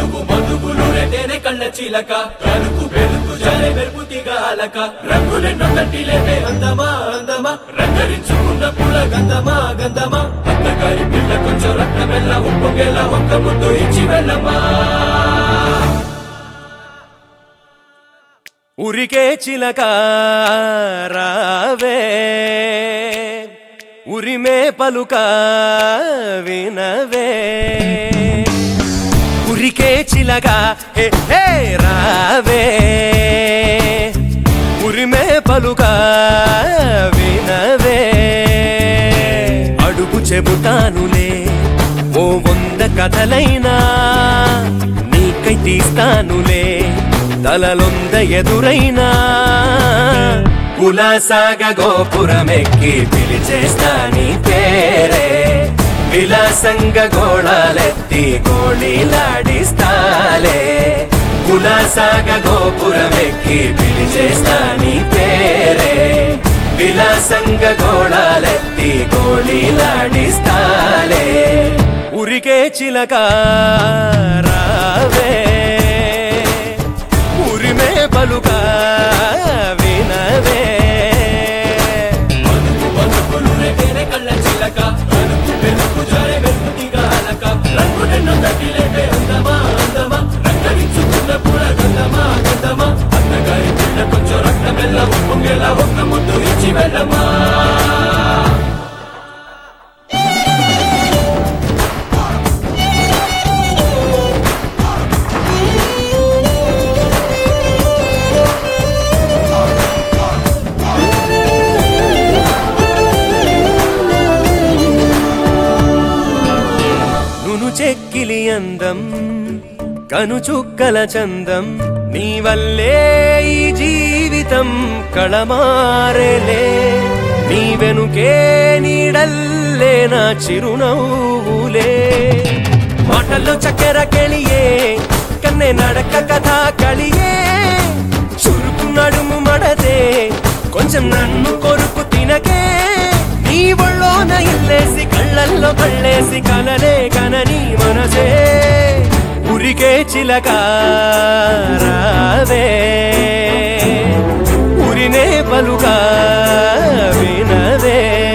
మధువు మధువులు రెటేనే కళ్ళ చీలక కలుపు వెలుగు జరే మెరుపు తీగాలక రంగులెన్నో తట్టి లేపే అందమా అందమా రంగరించుకున్న పూల గంధమా గంధమా అత్తగారి పిల్ల కొంచెం రక్త వెళ్ళ ఉప్పొంగేల ఒక్క ముద్దు ఇచ్చి వెళ్ళమ్మా ఉరికే చిలక రావే ఉరిమే పలుక వినవే ఉరికే చిలక హే హే రావే ఉరిమే పలుక వినవే అడుగు చెబుతానులే ఓ వంద కథలైనా నీకై తీస్తానులే తలలొంద ఎదురైనా కులాసాగ గోపురమెక్కి పిలిచేస్తా నీ పేరే విలాసంగ గోళాలెత్తి గోళీలాడిస్తాలే కులాసాగ గోపురమెక్కి పిలిచేస్తా నీ పేరే విలాసంగ గోళాలెత్తి గోళీలాడిస్తాలే ఉరికే చిలక రావే ఉరిమే పలుక వినవే మధువు మధువులు రెటేనే కళ్ళ చీలక కలుపు వెలుగు జరే మెరుపు తీగాలక రంగులెన్నో తట్టి లేపే అందమా అందమా రంగరించుకున్న పూల గంధమా గంధమా అత్తగారి పిల్ల కొంచెం రక్త వెళ్ళ ఉప్పొంగేల ఒక్క ముద్దు ఇచ్చి వెళ్ళమ్మా నును చెక్కిలి అందం కను చుక్కల చందం నీ వల్లే ఈ జీవితం కళమారేలే నీ వెనుకే నీడల్లే నా చిరునవ్వులే మాటల్లో చక్కెర కెళియే కన్నె నడక కథ కళియే చురుకు నడుము మడదే కొంచెం నన్ను కొరుకు తినకే నీ ఒళ్ళోన ఇల్లేసి కళ్ళల్లో కళ్ళేసి కలలే కనని మనసే ఉరికే చిలక రావే ఉరినే పలుగా వినవే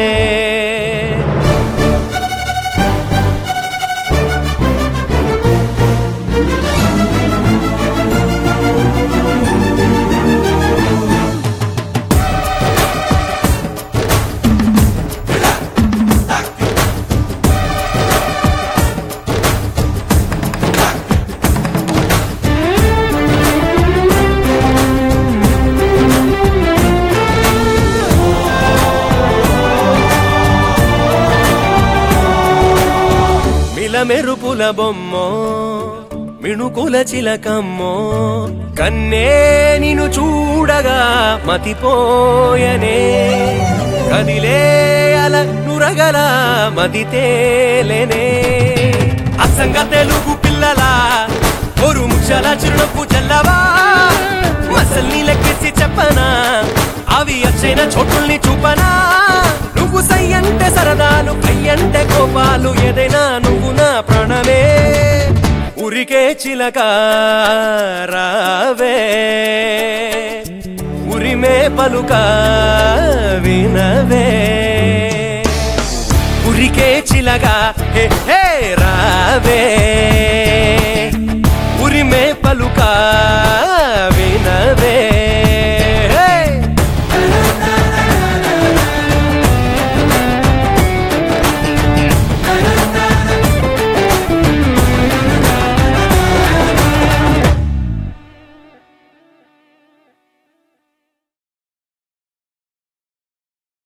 మిలమెరుపుల బొమ్మో మిణుకుల చిలకమ్మో కన్నే నిన్ను చూడగా మతిపోయనే కదిలే అల నురగల మది తేలెనే అసంగ తెలుగు పిల్లల ఒరు ముచ్చల చిరునవ్వు చల్లవా మసల్ని లెక్కేసి చెప్పనా అవి అచ్చైన చోటుల్ని చూపనా నువ్వు సై అంటే సరదాలు కై అంటే కోపాలు ఏదైనా నువ్వు నా ప్రాణమే ఉరికే చిలక రావే ఉరిమే పలుక వినవే ఉరికే చిలక హే హే రావే ఉరిమే పలుక